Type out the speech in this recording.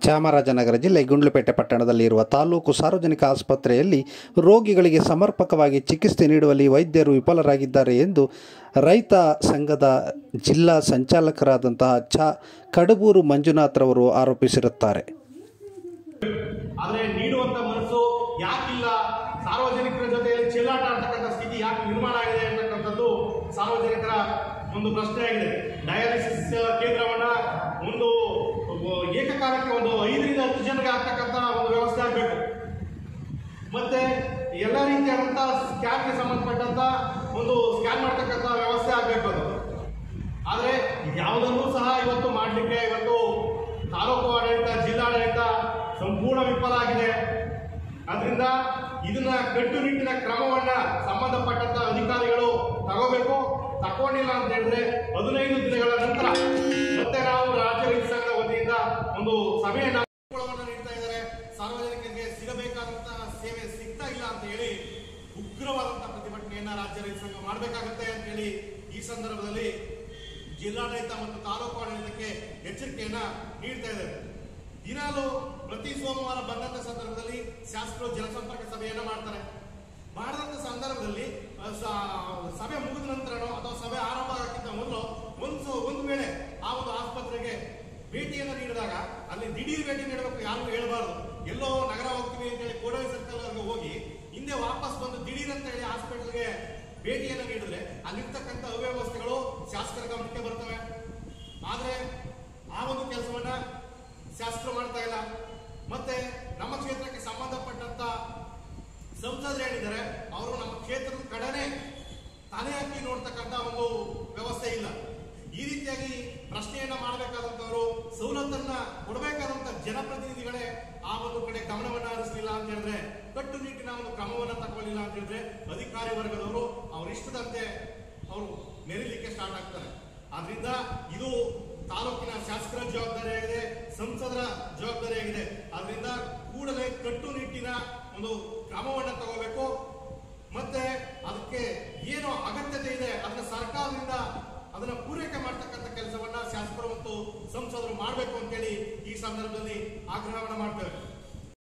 ಚಾಮರಾಜನಗರ ಜಿಲ್ಲೆ ಗುಂಡ್ಲುಪೇಟೆ ಪಟ್ಟಣದಲ್ಲಿರುವ ತಾಲೂಕು ಸಾರ್ವಜನಿಕ ಆಸ್ಪತ್ರೆಯಲ್ಲಿ ರೋಗಿಗಳಿಗೆ ಸಮರ್ಪಕವಾಗಿ ಚಿಕಿತ್ಸೆ ನೀಡುವಲ್ಲಿ ವೈದ್ಯರು ವಿಫಲರಾಗಿದ್ದಾರೆ ಎಂದು ರೈತ ಸಂಘದ ಜಿಲ್ಲಾ ಸಂಚಾಲಕರಾದಂತಹ ಚ ಕಡಬೂರು ಮಂಜುನಾಥ್ರವರು ಆರೋಪಿಸಿರುತ್ತಾರೆ ಆದ್ರೆ ನೀಡುವಂತ ಮನಸ್ಸು ಯಾಕಿಲ್ಲ ಸಾರ್ವಜನಿಕರ ಜೊತೆಯಲ್ಲಿ ಚೆಲ್ಲಾಟ ಆಡ್ತಕ್ಕಂಥ ಸ್ಥಿತಿ ಯಾಕೆ ನಿರ್ಮಾಣ ಆಗಿದೆ ಅಂತಕ್ಕಂಥದ್ದು ಸಾರ್ವಜನಿಕರ ಒಂದು ಪ್ರಶ್ನೆ ಆಗಿದೆ ಡಯಾಲಿಸಿಸ್ ಕೇಂದ್ರವನ್ನ ಒಂದು ಏಕಕಾಲಕ್ಕೆ ಒಂದು ಐದರಿಂದ ಹತ್ತು ಜನರಿಗೆ ಆಗ್ತಕ್ಕಂಥ ಒಂದು ವ್ಯವಸ್ಥೆ ಆಗಬೇಕು ಮತ್ತೆ ಎಲ್ಲ ರೀತಿಯಾದಂತ ಸ್ಕ್ಯಾನ್ಗೆ ಸಂಬಂಧಪಟ್ಟಂತ ಒಂದು ಸ್ಕ್ಯಾನ್ ಮಾಡ್ತಕ್ಕಂಥ ವ್ಯವಸ್ಥೆ ಆಗಬೇಕು ಅದು ಆದ್ರೆ ಯಾವುದನ್ನೂ ಸಹ ಇವತ್ತು ಮಾಡಲಿಕ್ಕೆ ಇವತ್ತು ತಾಲೂಕು ಆಡಳಿತ ಜಿಲ್ಲಾಡಳಿತ ಸಂಪೂರ್ಣ ವಿಫಲ ಆಗಿದೆ ಅದರಿಂದ ಇದನ್ನ ಕಟ್ಟುನಿಟ್ಟಿನ ಕ್ರಮವನ್ನ ಸಂಬಂಧಪಟ್ಟಂತ ಅಧಿಕಾರಿಗಳು ತಗೋಬೇಕು ತಗೊಂಡಿಲ್ಲ ಅಂತ ಹೇಳಿದ್ರೆ ಹದಿನೈದು ದಿನಗಳ ನಂತರ ಮತ್ತೆ ನಾವು ರಾಜ್ಯ ರೈತ ಸಂಘದ ವತಿಯಿಂದ ಒಂದು ಸಭೆಯನ್ನ ಕಿರುಕುಳವನ್ನ ನೀಡ್ತಾ ಇದ್ದಾರೆ ಸಾರ್ವಜನಿಕರಿಗೆ ಸಿಗಬೇಕಾದಂತಹ ಸೇವೆ ಸಿಗ್ತಾ ಇಲ್ಲ ಅಂತ ಹೇಳಿ ಉಗ್ರವಾದಂತಹ ಪ್ರತಿಭಟನೆಯನ್ನ ರಾಜ್ಯ ರೈತ ಸಂಘ ಮಾಡಬೇಕಾಗುತ್ತೆ ಅಂತ ಹೇಳಿ ಈ ಸಂದರ್ಭದಲ್ಲಿ ಜಿಲ್ಲಾಡಳಿತ ಮತ್ತು ತಾಲೂಕು ಆಡಳಿತಕ್ಕೆ ಎಚ್ಚರಿಕೆಯನ್ನ ನೀಡ್ತಾ ಇದ್ದಾರೆ ದಿನಾಲು ಪ್ರತಿ ಸೋಮವಾರ ಬಂದಂತ ಸಂದರ್ಭದಲ್ಲಿ ಶಾಸಕರು ಜನಸಂಪರ್ಕ ಸಭೆಯನ್ನ ಮಾಡ್ತಾರೆ ಮಾಡಿದಂತ ಸಂದರ್ಭದಲ್ಲಿ ಅಹ್, ಸ- ಸಭೆ ಮುಗಿದ ನಂತರನೋ ಅಥವಾ ಸಭೆ ಆರಂಭ ಆಗಕ್ಕಿಂತ ಮೊದಲು ಒಂದು ಒಂದು ವೇಳೆ ಆ ಒಂದು ಆಸ್ಪತ್ರೆಗೆ ಭೇಟಿಯನ್ನ ನೀಡಿದಾಗ ಅಲ್ಲಿ ದಿಢೀರ್ ಭೇಟಿ ನೀಡಬೇಕು ಯಾರಿಗೂ ಹೇಳಬಾರ್ದು ಎಲ್ಲೋ ನಗರ ಹೋಗ್ತೀವಿ ಅಂತ ಹೇಳಿ ಕೋಡವಿ ಸರ್ಕಲ್ ಹೋಗಿ ಹಿಂದೆ ವಾಪಸ್ ಬಂದು ದಿಢೀರ್ ಅಂತ ಹೇಳಿ ಹಾಸ್ಪಿಟಲ್ಗೆ ಭೇಟಿಯನ್ನ ನೀಡಿದ್ರೆ ಅಲ್ಲಿರ್ತಕ್ಕಂಥ ಅವ್ಯವಸ್ಥೆಗಳು ಶಾಸಕರ ಗಮನಕ್ಕೆ ಬರ್ತವೆ ಆದ್ರೆ ಆ ಒಂದು ಕೆಲಸವನ್ನ ಶಾಸಕರು ಮಾಡ್ತಾ ಇಲ್ಲ ಮತ್ತೆ ನಮ್ಮ ಕ್ಷೇತ್ರಕ್ಕೆ ಸಂಬಂಧಪಟ್ಟಂತ ಸಂಸದರು ಏನಿದ್ದಾರೆ ಅವರು ನಮ್ಮ ಕ್ಷೇತ್ರದ ಕಡೆನೆ ತಲೆ ಹಾಕಿ ನೋಡ್ತಕ್ಕಂಥ ಒಂದು ವ್ಯವಸ್ಥೆ ಇಲ್ಲ ಈ ರೀತಿಯಾಗಿ ಪ್ರಶ್ನೆಯನ್ನ ಮಾಡಬೇಕಾದಂತವರು ಸವಲತ್ತನ್ನ ಕೊಡಬೇಕಾದಂತ ಜನಪ್ರತಿನಿಧಿಗಳೇ ಆ ಒಂದು ಕಡೆ ಗಮನವನ್ನ ಹರಿಸಲಿಲ್ಲ ಅಂತ ಹೇಳಿದ್ರೆ ಕಟ್ಟುನಿಟ್ಟಿನ ಒಂದು ಕ್ರಮವನ್ನ ತಗೊಳ್ಳಿಲ್ಲ ಅಂತ ಹೇಳಿದ್ರೆ ಅಧಿಕಾರಿ ವರ್ಗದವರು ಅವ್ರ ಇಷ್ಟದಂತೆ ಅವರು ಮೆರಿಲಿಕ್ಕೆ ಸ್ಟಾರ್ಟ್ ಆಗ್ತಾರೆ ಆದ್ರಿಂದ ಇದು ತಾಲೂಕಿನ ಶಾಸಕರ ಜವಾಬ್ದಾರಿಯಾಗಿದೆ ಸಂಸದರ ಜವಾಬ್ದಾರಿಯಾಗಿದೆ ಆದ್ರಿಂದ ಕೂಡಲೇ ಕಟ್ಟುನಿಟ್ಟಿನ ಒಂದು ಕ್ರಮವನ್ನ ತಗೋಬೇಕು ಮತ್ತೆ ಅದಕ್ಕೆ ಏನು ಅಗತ್ಯತೆ ಇದೆ ಅದನ್ನ ಸರ್ಕಾರದಿಂದ ಅದನ್ನ ಪೂರೈಕೆ ಮಾಡ್ತಕ್ಕಂಥ ಕೆಲಸವನ್ನ ಶಾಸಕರು ಮತ್ತು ಸಂಸದರು ಮಾಡಬೇಕು ಅಂತೇಳಿ ಈ ಸಂದರ್ಭದಲ್ಲಿ ಆಗ್ರಹವನ್ನ ಮಾಡ್ತೇವೆ